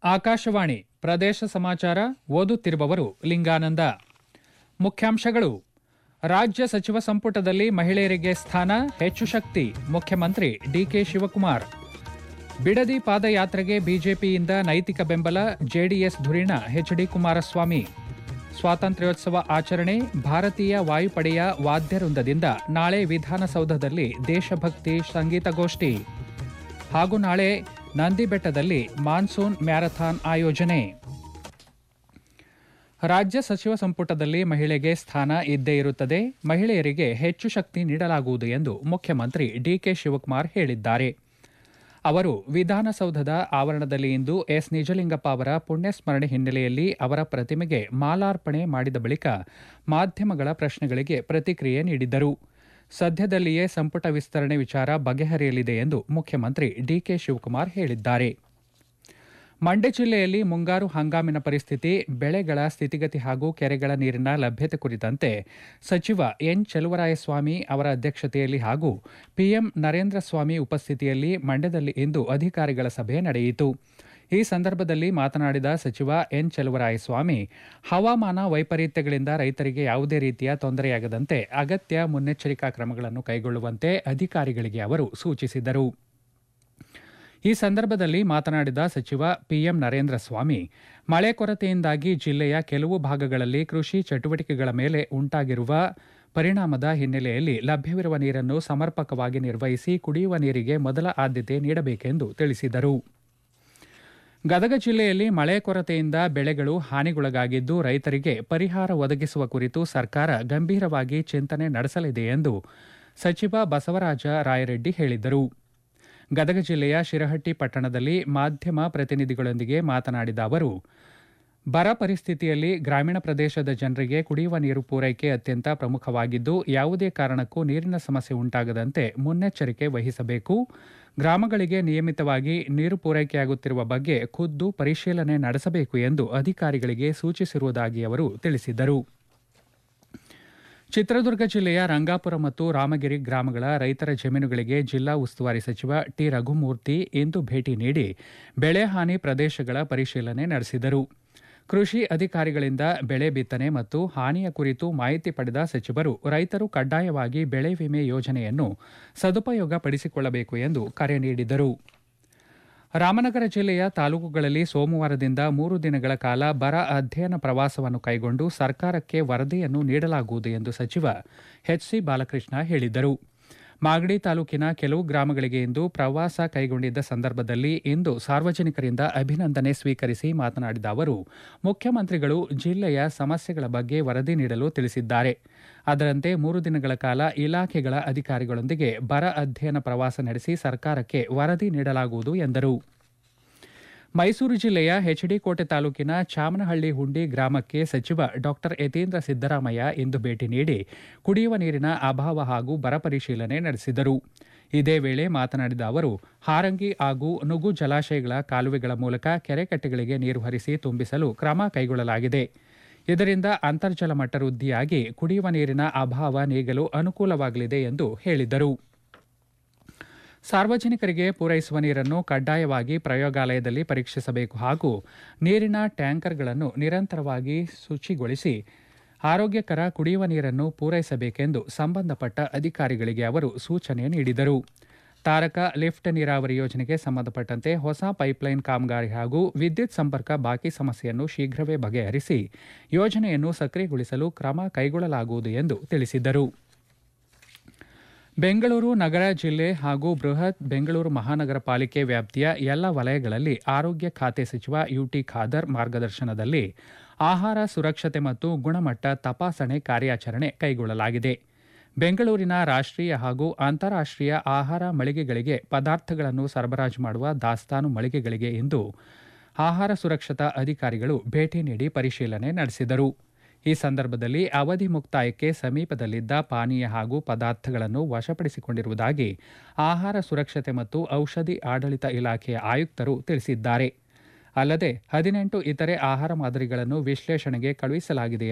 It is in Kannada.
ಆಕಾಶವಾಣಿ ಪ್ರದೇಶ ಸಮಾಚಾರ ಓದುತ್ತಿರುವವರು ಲಿಂಗಾನಂದ ಮುಖ್ಯಾಂಶಗಳು ರಾಜ್ಯ ಸಚಿವ ಸಂಪುಟದಲ್ಲಿ ಮಹಿಳೆಯರಿಗೆ ಸ್ಥಾನ ಹೆಚ್ಚು ಶಕ್ತಿ ಮುಖ್ಯಮಂತ್ರಿ ಡಿಕೆ ಶಿವಕುಮಾರ್ ಬಿಡದಿ ಪಾದಯಾತ್ರೆಗೆ ಬಿಜೆಪಿಯಿಂದ ನೈತಿಕ ಬೆಂಬಲ ಜೆಡಿಎಸ್ ಧುರೀಣ ಎಚ್ಡಿ ಕುಮಾರಸ್ವಾಮಿ ಸ್ವಾತಂತ್ರ್ಯೋತ್ಸವ ಆಚರಣೆ ಭಾರತೀಯ ವಾಯುಪಡೆಯ ವಾದ್ಯವೃಂದದಿಂದ ನಾಳೆ ವಿಧಾನಸೌಧದಲ್ಲಿ ದೇಶಭಕ್ತಿ ಸಂಗೀತಗೋಷ್ಠಿ ಹಾಗೂ ನಾಳೆ ನಂದಿಬೆಟ್ಟದಲ್ಲಿ ಮಾನ್ಸೂನ್ ಮ್ಯಾರಥಾನ್ ಆಯೋಜನೆ ರಾಜ್ಯ ಸಚಿವ ಸಂಪುಟದಲ್ಲಿ ಮಹಿಳೆಗೆ ಸ್ಥಾನ ಇದ್ದೇ ಇರುತ್ತದೆ ಮಹಿಳೆಯರಿಗೆ ಹೆಚ್ಚು ಶಕ್ತಿ ನೀಡಲಾಗುವುದು ಎಂದು ಮುಖ್ಯಮಂತ್ರಿ ಡಿಕೆ ಶಿವಕುಮಾರ್ ಹೇಳಿದ್ದಾರೆ ಅವರು ವಿಧಾನಸೌಧದ ಆವರಣದಲ್ಲಿ ಇಂದು ಎಸ್ ನಿಜಲಿಂಗಪ್ಪ ಅವರ ಪುಣ್ಯಸ್ಮರಣೆ ಹಿನ್ನೆಲೆಯಲ್ಲಿ ಅವರ ಪ್ರತಿಮೆಗೆ ಮಾಲಾರ್ಪಣೆ ಮಾಡಿದ ಬಳಿಕ ಮಾಧ್ಯಮಗಳ ಪ್ರಶ್ನೆಗಳಿಗೆ ಪ್ರತಿಕ್ರಿಯೆ ನೀಡಿದ್ದರು ಸದ್ಯದಲ್ಲಿಯೇ ಸಂಪುಟ ವಿಸ್ತರಣೆ ವಿಚಾರ ಬಗೆಹರಿಯಲಿದೆ ಎಂದು ಮುಖ್ಯಮಂತ್ರಿ ಡಿಕೆ ಶಿವಕುಮಾರ್ ಹೇಳಿದ್ದಾರೆ ಮಂಡ್ಯ ಜಿಲ್ಲೆಯಲ್ಲಿ ಮುಂಗಾರು ಹಂಗಾಮಿನ ಪರಿಸ್ಥಿತಿ ಬೆಳೆಗಳ ಸ್ಥಿತಿಗತಿ ಹಾಗೂ ಕೆರೆಗಳ ನೀರಿನ ಲಭ್ಯತೆ ಕುರಿತಂತೆ ಸಚಿವ ಎನ್ ಚಲುವರಾಯಸ್ವಾಮಿ ಅವರ ಅಧ್ಯಕ್ಷತೆಯಲ್ಲಿ ಹಾಗೂ ಪಿಎಂ ನರೇಂದ್ರ ಸ್ವಾಮಿ ಉಪಸ್ಥಿತಿಯಲ್ಲಿ ಮಂಡ್ಯದಲ್ಲಿ ಇಂದು ಅಧಿಕಾರಿಗಳ ಸಭೆ ನಡೆಯಿತು ಈ ಸಂದರ್ಭದಲ್ಲಿ ಮಾತನಾಡಿದ ಸಚಿವ ಎನ್ ಚಲುವರಾಯಸ್ವಾಮಿ ಹವಾಮಾನ ವೈಪರೀತ್ಯಗಳಿಂದ ರೈತರಿಗೆ ಯಾವುದೇ ರೀತಿಯ ತೊಂದರೆಯಾಗದಂತೆ ಅಗತ್ಯ ಮುನ್ನೆಚ್ಚರಿಕಾ ಕ್ರಮಗಳನ್ನು ಕೈಗೊಳ್ಳುವಂತೆ ಅಧಿಕಾರಿಗಳಿಗೆ ಅವರು ಸೂಚಿಸಿದರು ಈ ಸಂದರ್ಭದಲ್ಲಿ ಮಾತನಾಡಿದ ಸಚಿವ ಪಿಎಂ ನರೇಂದ್ರ ಸ್ವಾಮಿ ಮಳೆ ಕೊರತೆಯಿಂದಾಗಿ ಜಿಲ್ಲೆಯ ಕೆಲವು ಭಾಗಗಳಲ್ಲಿ ಕೃಷಿ ಚಟುವಟಿಕೆಗಳ ಮೇಲೆ ಉಂಟಾಗಿರುವ ಪರಿಣಾಮದ ಹಿನ್ನೆಲೆಯಲ್ಲಿ ಲಭ್ಯವಿರುವ ನೀರನ್ನು ಸಮರ್ಪಕವಾಗಿ ನಿರ್ವಹಿಸಿ ಕುಡಿಯುವ ನೀರಿಗೆ ಮೊದಲ ಆದ್ಯತೆ ನೀಡಬೇಕೆಂದು ತಿಳಿಸಿದರು ಗದಗ ಜಿಲ್ಲೆಯಲ್ಲಿ ಮಳೆ ಕೊರತೆಯಿಂದ ಬೆಳೆಗಳು ಹಾನಿಗೊಳಗಾಗಿದ್ದು ರೈತರಿಗೆ ಪರಿಹಾರ ಒದಗಿಸುವ ಕುರಿತು ಸರ್ಕಾರ ಗಂಭೀರವಾಗಿ ಚಿಂತನೆ ನಡೆಸಲಿದೆ ಎಂದು ಸಚಿವ ಬಸವರಾಜ ರಾಯರೆಡ್ಡಿ ಹೇಳಿದರು ಗದಗ ಜಿಲ್ಲೆಯ ಶಿರಹಟ್ಟಿ ಪಟ್ಟಣದಲ್ಲಿ ಮಾಧ್ಯಮ ಪ್ರತಿನಿಧಿಗಳೊಂದಿಗೆ ಮಾತನಾಡಿದ ಅವರು ಬರ ಪರಿಸ್ಥಿತಿಯಲ್ಲಿ ಗ್ರಾಮೀಣ ಪ್ರದೇಶದ ಜನರಿಗೆ ಕುಡಿಯುವ ನೀರು ಪೂರೈಕೆ ಅತ್ಯಂತ ಪ್ರಮುಖವಾಗಿದ್ದು ಯಾವುದೇ ಕಾರಣಕ್ಕೂ ನೀರಿನ ಸಮಸ್ಯೆ ಉಂಟಾಗದಂತೆ ಮುನ್ನೆಚ್ಚರಿಕೆ ವಹಿಸಬೇಕು ಗ್ರಾಮಗಳಿಗೆ ನಿಯಮಿತವಾಗಿ ನೀರು ಪೂರೈಕೆಯಾಗುತ್ತಿರುವ ಬಗ್ಗೆ ಖುದ್ದು ಪರಿಶೀಲನೆ ನಡೆಸಬೇಕು ಎಂದು ಅಧಿಕಾರಿಗಳಿಗೆ ಸೂಚಿಸಿರುವುದಾಗಿ ಅವರು ತಿಳಿಸಿದರು ಚಿತ್ರದುರ್ಗ ಜಿಲ್ಲೆಯ ರಂಗಾಪುರ ಮತ್ತು ರಾಮಗಿರಿ ಗ್ರಾಮಗಳ ರೈತರ ಜಮೀನುಗಳಿಗೆ ಜಿಲ್ಲಾ ಉಸ್ತುವಾರಿ ಸಚಿವ ಟಿ ರಘುಮೂರ್ತಿ ಇಂದು ಭೇಟಿ ನೀಡಿ ಬೆಳೆ ಹಾನಿ ಪ್ರದೇಶಗಳ ಪರಿಶೀಲನೆ ನಡೆಸಿದರು ಕೃಷಿ ಅಧಿಕಾರಿಗಳಿಂದ ಬೆಳೆ ಬಿತ್ತನೆ ಮತ್ತು ಹಾನಿಯ ಕುರಿತು ಮಾಹಿತಿ ಪಡೆದ ಸಚಿವರು ರೈತರು ಕಡ್ಡಾಯವಾಗಿ ಬೆಳೆ ವಿಮೆ ಯೋಜನೆಯನ್ನು ಸದುಪಯೋಗ ಪಡಿಸಿಕೊಳ್ಳಬೇಕು ಎಂದು ಕರೆ ನೀಡಿದರು ರಾಮನಗರ ಜಿಲ್ಲೆಯ ತಾಲೂಕುಗಳಲ್ಲಿ ಸೋಮವಾರದಿಂದ ಮೂರು ದಿನಗಳ ಕಾಲ ಬರ ಅಧ್ಯಯನ ಪ್ರವಾಸವನ್ನು ಕೈಗೊಂಡು ಸರ್ಕಾರಕ್ಕೆ ವರದಿಯನ್ನು ನೀಡಲಾಗುವುದು ಎಂದು ಸಚಿವ ಎಚ್ಸಿ ಬಾಲಕೃಷ್ಣ ಹೇಳಿದರು ಮಾಗಡಿ ತಾಲೂಕಿನ ಕೆಲವು ಗ್ರಾಮಗಳಿಗೆ ಇಂದು ಪ್ರವಾಸ ಕೈಗೊಂಡಿದ್ದ ಸಂದರ್ಭದಲ್ಲಿ ಇಂದು ಸಾರ್ವಜನಿಕರಿಂದ ಅಭಿನಂದನೆ ಸ್ವೀಕರಿಸಿ ಮಾತನಾಡಿದ ಅವರು ಮುಖ್ಯಮಂತ್ರಿಗಳು ಜಿಲ್ಲೆಯ ಸಮಸ್ಯೆಗಳ ಬಗ್ಗೆ ವರದಿ ನೀಡಲು ತಿಳಿಸಿದ್ದಾರೆ ಅದರಂತೆ ಮೂರು ದಿನಗಳ ಕಾಲ ಇಲಾಖೆಗಳ ಅಧಿಕಾರಿಗಳೊಂದಿಗೆ ಬರ ಅಧ್ಯಯನ ಪ್ರವಾಸ ನಡೆಸಿ ಸರ್ಕಾರಕ್ಕೆ ವರದಿ ನೀಡಲಾಗುವುದು ಎಂದರು ಮೈಸೂರು ಜಿಲ್ಲೆಯ ಹೆಚ್ಡಿಕೋಟೆ ತಾಲೂಕಿನ ಚಾಮನಹಳ್ಳಿ ಹುಂಡಿ ಗ್ರಾಮಕ್ಕೆ ಸಚಿವ ಡಾಕ್ಟರ್ ಯತೀಂದ್ರ ಸಿದ್ದರಾಮಯ್ಯ ಇಂದು ಭೇಟಿ ನೀಡಿ ಕುಡಿಯುವ ನೀರಿನ ಅಭಾವ ಹಾಗೂ ಬರ ಪರಿಶೀಲನೆ ನಡೆಸಿದರು ಇದೇ ವೇಳೆ ಮಾತನಾಡಿದ ಅವರು ಹಾರಂಗಿ ಹಾಗೂ ನುಗು ಜಲಾಶಯಗಳ ಕಾಲುವೆಗಳ ಮೂಲಕ ಕೆರೆಕಟ್ಟೆಗಳಿಗೆ ನೀರು ಹರಿಸಿ ತುಂಬಿಸಲು ಕ್ರಮ ಕೈಗೊಳ್ಳಲಾಗಿದೆ ಇದರಿಂದ ಅಂತರ್ಜಲ ಮಟ್ಟ ವೃದ್ಧಿಯಾಗಿ ಕುಡಿಯುವ ನೀರಿನ ಅಭಾವ ನೀಗಲು ಅನುಕೂಲವಾಗಲಿದೆ ಎಂದು ಹೇಳಿದರು ಸಾರ್ವಜನಿಕರಿಗೆ ಪೂರೈಸುವ ನೀರನ್ನು ಕಡ್ಡಾಯವಾಗಿ ಪ್ರಯೋಗಾಲಯದಲ್ಲಿ ಪರೀಕ್ಷಿಸಬೇಕು ಹಾಗೂ ನೀರಿನ ಟ್ಯಾಂಕರ್ಗಳನ್ನು ನಿರಂತರವಾಗಿ ಶುಚಿಗೊಳಿಸಿ ಆರೋಗ್ಯಕರ ಕುಡಿಯುವ ನೀರನ್ನು ಪೂರೈಸಬೇಕೆಂದು ಸಂಬಂಧಪಟ್ಟ ಅಧಿಕಾರಿಗಳಿಗೆ ಅವರು ಸೂಚನೆ ನೀಡಿದರು ತಾರಕ ಲಿಫ್ಟ್ ನೀರಾವರಿ ಯೋಜನೆಗೆ ಸಂಬಂಧಪಟ್ಟಂತೆ ಹೊಸ ಪೈಪ್ಲೈನ್ ಕಾಮಗಾರಿ ಹಾಗೂ ವಿದ್ಯುತ್ ಸಂಪರ್ಕ ಬಾಕಿ ಸಮಸ್ಯೆಯನ್ನು ಶೀಘ್ರವೇ ಬಗೆಹರಿಸಿ ಯೋಜನೆಯನ್ನು ಸಕ್ರಿಯಗೊಳಿಸಲು ಕ್ರಮ ಕೈಗೊಳ್ಳಲಾಗುವುದು ಎಂದು ತಿಳಿಸಿದರು ಬೆಂಗಳೂರು ನಗರ ಜಿಲ್ಲೆ ಹಾಗೂ ಬೃಹತ್ ಬೆಂಗಳೂರು ಮಹಾನಗರ ಪಾಲಿಕೆ ವ್ಯಾಪ್ತಿಯ ಎಲ್ಲ ವಲಯಗಳಲ್ಲಿ ಆರೋಗ್ಯ ಖಾತೆ ಸಚಿವ ಯುಟಿ ಖಾದರ್ ಮಾರ್ಗದರ್ಶನದಲ್ಲಿ ಆಹಾರ ಸುರಕ್ಷತೆ ಮತ್ತು ಗುಣಮಟ್ಟ ತಪಾಸಣೆ ಕಾರ್ಯಾಚರಣೆ ಕೈಗೊಳ್ಳಲಾಗಿದೆ ಬೆಂಗಳೂರಿನ ರಾಷ್ಟ್ರೀಯ ಹಾಗೂ ಅಂತಾರಾಷ್ಟ್ರೀಯ ಆಹಾರ ಮಳಿಗೆಗಳಿಗೆ ಪದಾರ್ಥಗಳನ್ನು ಸರಬರಾಜು ಮಾಡುವ ದಾಸ್ತಾನು ಮಳಿಗೆಗಳಿಗೆ ಇಂದು ಆಹಾರ ಸುರಕ್ಷತಾ ಅಧಿಕಾರಿಗಳು ಭೇಟಿ ನೀಡಿ ಪರಿಶೀಲನೆ ನಡೆಸಿದರು ಈ ಸಂದರ್ಭದಲ್ಲಿ ಅವಧಿ ಮುಕ್ತಾಯಕ್ಕೆ ಸಮೀಪದಲ್ಲಿದ್ದ ಪಾನೀಯ ಹಾಗೂ ಪದಾರ್ಥಗಳನ್ನು ವಶಪಡಿಸಿಕೊಂಡಿರುವುದಾಗಿ ಆಹಾರ ಸುರಕ್ಷತೆ ಮತ್ತು ಔಷಧಿ ಆಡಳಿತ ಇಲಾಖೆಯ ಆಯುಕ್ತರು ತಿಳಿಸಿದ್ದಾರೆ ಅಲ್ಲದೆ ಹದಿನೆಂಟು ಇತರೆ ಆಹಾರ ಮಾದರಿಗಳನ್ನು ವಿಶ್ಲೇಷಣೆಗೆ ಕಳುಹಿಸಲಾಗಿದೆ